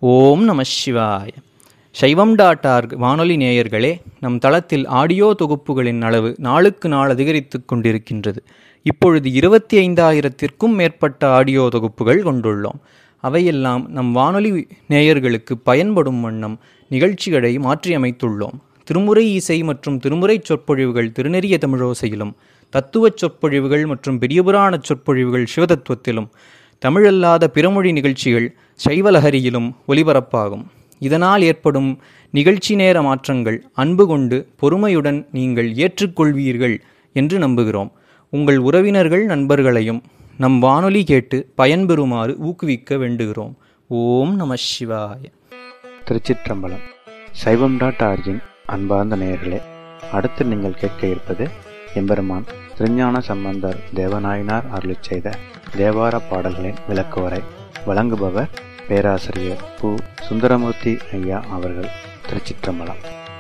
ஓம் நம சிவாய சைவம் டாட் ஆர்க் வானொலி நேயர்களே நம் தளத்தில் ஆடியோ தொகுப்புகளின் அளவு நாளுக்கு நாள் அதிகரித்து கொண்டிருக்கின்றது இப்பொழுது இருபத்தி ஐந்தாயிரத்திற்கும் மேற்பட்ட ஆடியோ தொகுப்புகள் கொண்டுள்ளோம் அவையெல்லாம் நம் வானொலி நேயர்களுக்கு பயன்படும் வண்ணம் நிகழ்ச்சிகளை மாற்றியமைத்துள்ளோம் திருமுறை இசை மற்றும் திருமுறை சொற்பொழிவுகள் திருநெறிய தமிழோசையிலும் தத்துவச் சொற்பொழிவுகள் மற்றும் பெரியபுராண சொற்பொழிவுகள் சிவதத்துவத்திலும் தமிழல்லாத பிறமொழி நிகழ்ச்சிகள் சைவலஹரியிலும் ஒலிபரப்பாகும் இதனால் ஏற்படும் நிகழ்ச்சி நேர மாற்றங்கள் அன்பு கொண்டு பொறுமையுடன் நீங்கள் ஏற்றுக்கொள்வீர்கள் என்று நம்புகிறோம் உங்கள் உறவினர்கள் நண்பர்களையும் நம் வானொலி கேட்டு பயன்பெறுமாறு ஊக்குவிக்க வேண்டுகிறோம் ஓம் நம சிவாய திருச்சிற்றம்பலம் சைவம் டாட் ஆர்ஜின் அன்பார்ந்த நேயர்களே அடுத்து நீங்கள் கேட்க இருப்பது எம்பெருமான் திருஞான சம்பந்தர் தேவநாயனார் அருளிச் செய்த தேவார பாடல்களின் விளக்குவரை வழங்குபவர் பேராசிரியர் பு சுந்தரமூர்த்தி ஐயா அவர்கள் திருச்சிற்றம்பலம்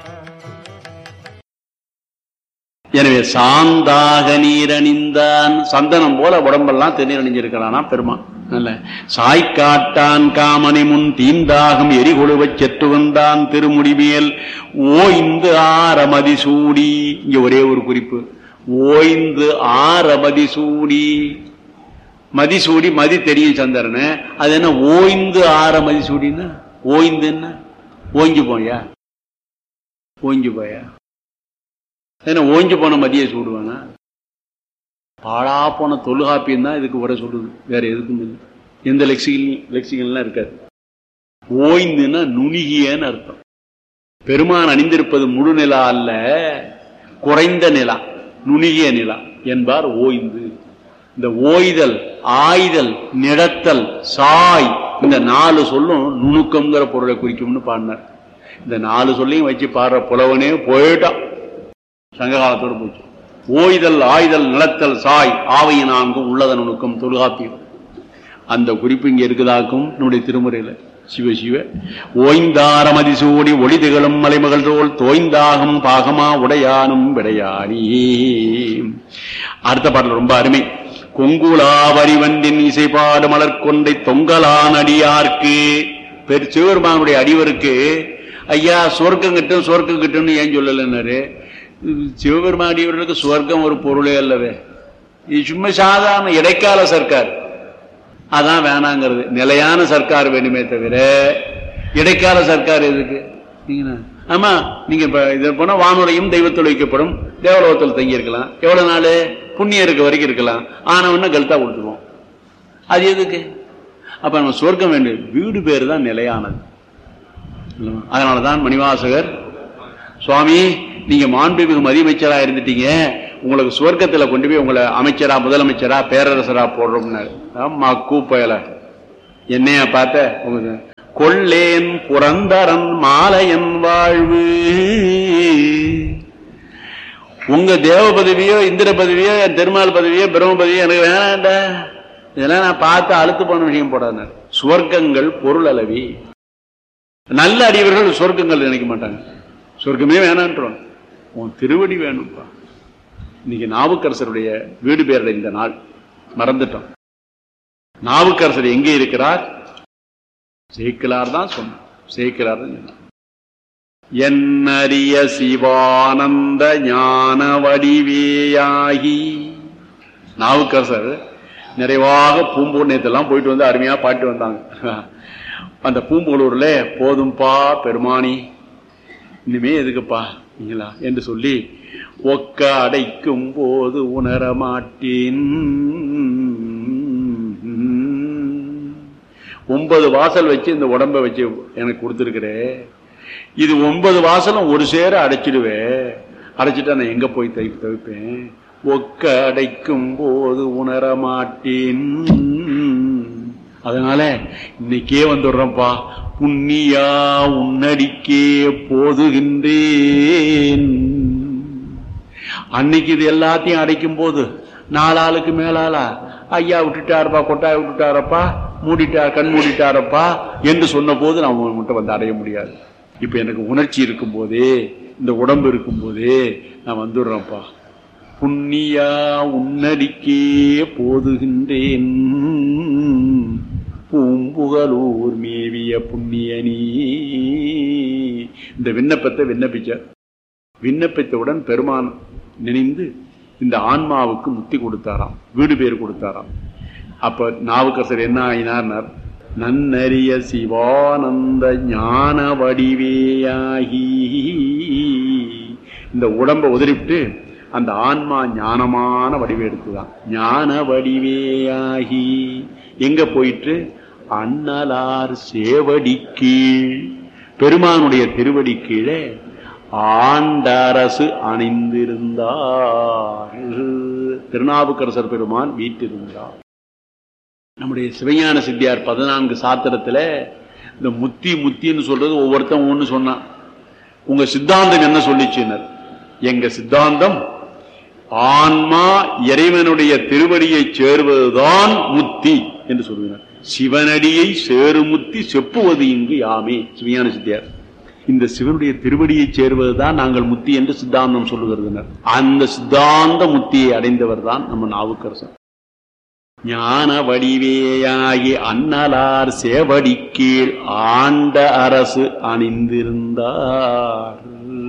எனவே சாந்தாக நீரணிந்தான் சந்தனம் போல உடம்பெல்லாம் திருநீர் அணிஞ்சிருக்கிறானா பெருமான் நல்ல சாய்க்காட்டான் காமனை முன் தீந்தாகம் எரிகொழுவச் செத்துவந்தான் திருமுடிமேல் ஓய்ந்து ஆரமதி சூடி இங்க ஒரே ஒரு குறிப்பு ஓய்ந்து ஆரமதி சூடி மதிசூடி மதி தெரியும் சந்திரனு அது என்ன ஓய்ந்து ஆற மதிசூடின்னா ஓய்ந்து என்ன ஓங்கி போயா ஓங்கி போயா என்ன ஓஞ்சி போன மதியை சூடுவானா பாழா போன தொல்காப்பியம் தான் இதுக்கு வர சொல்லுது வேற எதுக்கும் இல்லை எந்த லெக்சிகல் லெக்சிகல்லாம் இருக்காது ஓய்ந்துன்னா நுணுகியன்னு அர்த்தம் பெருமான் அணிந்திருப்பது முழு நிலா அல்ல குறைந்த நிலா நுணுகிய நிலா என்பார் ஓய்ந்து இந்த ஓய்தல் ஆய்தல் நிழத்தல் சாய் இந்த நாலு சொல்லும் நுணுக்கம்ங்கிற பொருளை குறிக்கும்னு பாடினார் இந்த நாலு சொல்லையும் வச்சு பாடுற புலவனே போயிட்டான் சங்க காலத்தோடு போச்சு ஓய்தல் ஆய்தல் நிலத்தல் சாய் ஆவை நான்கும் உள்ளத நுணுக்கம் தொல்காப்பியம் அந்த குறிப்பு இங்க இருக்குதாக்கும் நம்முடைய திருமுறையில சிவ சிவ ஓய்ந்தாரமதி சூடி ஒளி திகழும் மலைமகள் தோல் தோய்ந்தாகம் பாகமா உடையானும் விடையானி அடுத்த பாடல் ரொம்ப அருமை கொங்குலாவரிவந்தின் இசைப்பாடு மலர் கொண்டை தொங்கலான் அடியார்க்கு பெரு சிவபெருமானுடைய அடிவருக்கு ஐயா சொர்க்கம் கிட்டும் சொர்க்கம் கிட்டும்னு ஏன் சொல்லலைன்னாரு சிவபெருமான் அடிவர்களுக்கு சுவர்க்கம் ஒரு பொருளே அல்லவே இது சும்மா சாதாரண இடைக்கால சர்க்கார் அதான் வேணாங்கிறது நிலையான சர்க்கார் வேணுமே தவிர இடைக்கால சர்க்கார் எதுக்கு நீங்க ஆமா நீங்க இப்ப இது போனா வானுரையும் தெய்வத்தில் வைக்கப்படும் தேவலோகத்தில் தங்கி இருக்கலாம் எவ்வளவு நாள் புண்ணியம் இருக்க வரைக்கும் இருக்கலாம் ஆனவன்னா கல்தா கொடுத்துருவோம் அது எதுக்கு அப்ப நம்ம சொர்க்கம் வேண்டும் வீடு பேர் தான் நிலையானது அதனாலதான் மணிவாசகர் சுவாமி நீங்க மாண்புமிகு மதியமைச்சரா இருந்துட்டீங்க உங்களுக்கு சுவர்க்கத்துல கொண்டு போய் உங்களை அமைச்சரா முதலமைச்சரா பேரரசரா போடுறோம்னாரு ஆமா கூப்பயல என்னைய பார்த்த உங்க கொள்ளேன் புரந்தரன் மாலையன் வாழ்வு உங்க தேவ பதவியோ இந்திர பதவியோ என் திருமால் பதவியோ பிரம்ம பதவியோ எனக்கு வேணாண்டா இதெல்லாம் நான் பார்த்து அழுத்து போன விஷயம் போடாது சுவர்க்கங்கள் பொருள் அளவி நல்ல அடியவர்கள் சொர்க்கங்கள் நினைக்க மாட்டாங்க சொர்க்கமே வேணான்றோம் உன் திருவடி வேணும்ப்பா இன்னைக்கு நாவுக்கரசருடைய வீடு பேருடைய இந்த நாள் மறந்துட்டோம் நாவுக்கரசர் எங்கே இருக்கிறார் சேக்கிலார் தான் சொன்னார் சேக்கிலார் தான் சொன்னார் என்னறிய சிவானந்த ஞான வடிவேயாகி நாவுக்கரசர் நிறைவாக பூம்பூர்ணயத்தெல்லாம் போயிட்டு வந்து அருமையா பாட்டு வந்தாங்க அந்த பூம்புகளூர்ல போதும்பா பெருமானி இனிமே எதுக்குப்பா நீங்களா என்று சொல்லி ஒக்க அடைக்கும் போது உணர மாட்டேன் ஒன்பது வாசல் வச்சு இந்த உடம்ப வச்சு எனக்கு கொடுத்துருக்கிறே இது ஒன்பது வாசலும் ஒரு சேர அடைச்சிடுவேன் அடைச்சிட்டா நான் எங்க போய் தை தவிப்பேன் ஒக்க அடைக்கும் போது உணர மாட்டேன் அதனால இன்னைக்கே வந்துடுறோம்ப்பா புண்ணியா உன்னடிக்கே போதுகின்றேன் அன்னைக்கு இது எல்லாத்தையும் அடைக்கும் போது நாலாளுக்கு மேலாளா ஐயா விட்டுட்டாருப்பா கொட்டாய் விட்டுட்டாரப்பா மூடிட்டார் கண் மூடிட்டாரப்பா என்று சொன்ன போது நான் மட்டும் வந்து அடைய முடியாது இப்ப எனக்கு உணர்ச்சி இருக்கும் போதே இந்த உடம்பு இருக்கும் போதே நான் வந்துடுறேன்ப்பா புண்ணியா உன்னடிக்கே போதுகின்றேன் பூம்புகலூர் மேவிய புண்ணியனி இந்த விண்ணப்பத்தை விண்ணப்பிச்சார் விண்ணப்பித்தவுடன் பெருமான் நினைந்து இந்த ஆன்மாவுக்கு முத்தி கொடுத்தாராம் வீடு பேர் கொடுத்தாராம் அப்ப நாவுக்கரசர் என்ன ஆயினார் நன்னறிய சிவானந்த ஞான வடிவேயாகி இந்த உடம்பை உதறிவிட்டு அந்த ஆன்மா ஞானமான வடிவை எடுத்துதான் ஞான வடிவேயாகி எங்க போயிட்டு அண்ணலார் சேவடி கீழ் பெருமானுடைய திருவடி கீழே ஆண்டரசு அணிந்திருந்தார் திருநாவுக்கரசர் பெருமான் வீட்டிருந்தார் நம்முடைய சிவஞான சித்தியார் பதினான்கு சாத்திரத்துல இந்த முத்தி முத்தின்னு சொல்றது ஒவ்வொருத்தன் ஒண்ணு சொன்னான் உங்க சித்தாந்தம் என்ன சொல்லிச்சுனர் எங்க சித்தாந்தம் ஆன்மா இறைவனுடைய திருவடியை சேர்வதுதான் முத்தி என்று சொல்லுகிறார் சிவனடியை சேருமுத்தி செப்புவது இங்கு யாமே சிவஞான சித்தியார் இந்த சிவனுடைய திருவடியை சேர்வதுதான் நாங்கள் முத்தி என்று சித்தாந்தம் சொல்லுகிறதுனர் அந்த சித்தாந்த முத்தியை அடைந்தவர் தான் நம்ம நாவுக்கரசன் ஞான வடிவேயாகி அன்னலார் சேவடி கீழ் ஆண்ட அரசு அணிந்திருந்தார்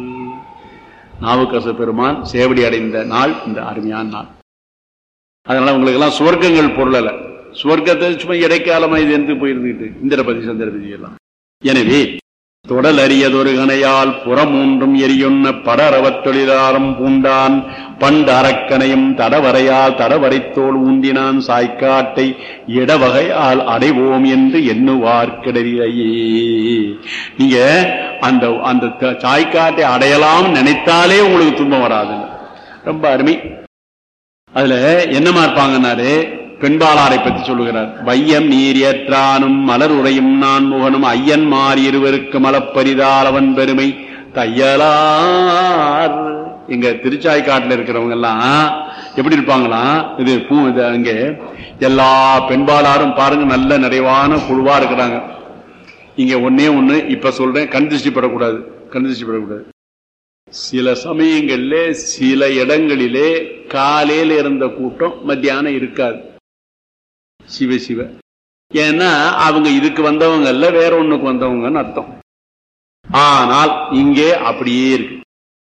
நாவுக்கரசு பெருமான் சேவடி அடைந்த நாள் இந்த அருமையான நாள் அதனால உங்களுக்கு எல்லாம் சுவர்க்கங்கள் பொருளல சுவர்க்கத்தை சும்மா இடைக்காலமா இது என்று போயிருந்துட்டு இந்திரபதி சந்திரபதி எல்லாம் எனவே தொடல் அறியதொரு கனையால் புறமூன்றும் எரியுண்ண படரவத் தொழிலாரம் பூண்டான் பண்டு அரக்கனையும் தடவரையால் தடவரைத்தோல் ஊந்தினான் சாய்க்காட்டை இடவகையால் அடைவோம் என்று எண்ணுவார் கிடவிலையே நீங்க அந்த அந்த த- சாய்க்காட்டை அடையலாம் நினைத்தாலே உங்களுக்கு துன்பம் வராது ரொம்ப அருமை அதுல என்னமா இருப்பாங்கன்னாரு பெண்பாளாரை பற்றி சொல்லுகிறார் வையம் நீர் ஏற்றானும் மலர் உரையும் நான் முகனும் ஐயன் மாறி இருவருக்கு மலப்பரிதால் அவன் பெருமை தையலார் எங்க திருச்சாய்க்காட்டுல இருக்கிறவங்க எல்லாம் எப்படி இருப்பாங்களாம் இது பூ இது அங்க எல்லா பெண்பாளாரும் பாருங்க நல்ல நிறைவான குழுவா இருக்கிறாங்க இங்க ஒன்னே ஒண்ணு இப்ப சொல்றேன் கண் திருஷ்டி படக்கூடாது கண் திருஷ்டி படக்கூடாது சில சமயங்கள்ல சில இடங்களிலே காலையில இருந்த கூட்டம் மத்தியானம் இருக்காது சிவ சிவ ஏன்னா அவங்க இதுக்கு வந்தவங்க இல்ல வேற ஒண்ணுக்கு வந்தவங்கன்னு அர்த்தம் ஆனால் இங்கே அப்படியே இருக்கு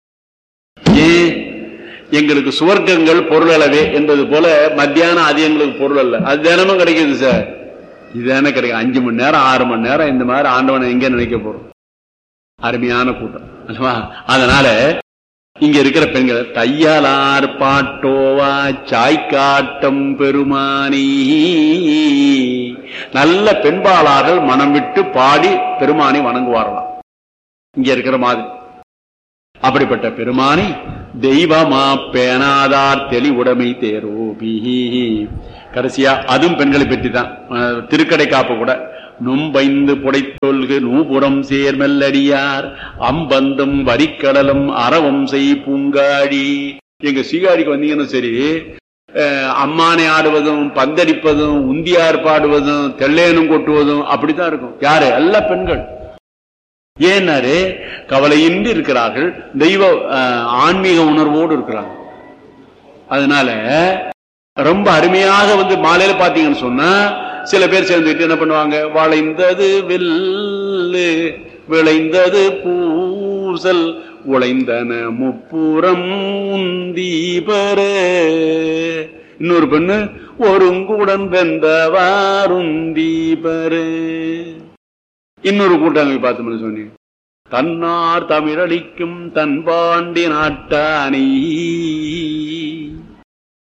ஏன் எங்களுக்கு சுவர்க்கங்கள் பொருள் அளவே என்பது போல மத்தியானம் அது எங்களுக்கு பொருள் அல்ல அது தினமும் கிடைக்குது சார் இது தானே கிடைக்கும் அஞ்சு மணி நேரம் ஆறு மணி நேரம் இந்த மாதிரி ஆண்டவனை எங்க நினைக்க போறோம் அருமையான கூட்டம் அல்லவா அதனால இங்க இருக்கிற பெண்கள் தையலார் பாட்டோவா சாய்க்காட்டம் பெருமானி நல்ல பெண்பாளார்கள் மனம் விட்டு பாடி பெருமானை வணங்குவார்களாம் இங்க இருக்கிற மாதிரி அப்படிப்பட்ட பெருமானை தெய்வமா பேணாதார் தெளிவுடைமை தேரோபி கடைசியா அதுவும் பெண்களை பற்றி தான் அஹ், திருக்கடை காப்பு கூட நும்பைந்து புடைத்தொல்கு நூபுறம் சேர்மெல்லடியார் அம்பந்தும் வரிக்கடலும் அறவும் செய் பூங்காடி எங்க சீகாடிக்கு வந்தீங்கன்னா சரி அஹ், அம்மானை ஆடுவதும் பந்தடிப்பதும் உந்தியார் பாடுவதும் தெல்லேனும் கொட்டுவதும் அப்படித்தான் இருக்கும் யாரு எல்லா பெண்கள் ஏன்னாரு கவலையின்றி இருக்கிறார்கள் தெய்வ அஹ், ஆன்மீக உணர்வோடு இருக்கிறாங்க அதனால ரொம்ப அருமையாக வந்து மாலையில பாத்தீங்கன்னு சொன்னா சில பேர் சேர்ந்துட்டு என்ன பண்ணுவாங்க வளைந்தது வில்லு விளைந்தது பூசல் உழைந்தன முப்புறம் உந்தி பெற இன்னொரு பெண்ணு ஒருங்குடன் வெந்தவாருந்தி பெரு இன்னொரு கூட்டாங்க பார்த்தோம்னு சொன்னீங்க தன்னார் தமிழளிக்கும் தன்பாண்டி நாட்டானி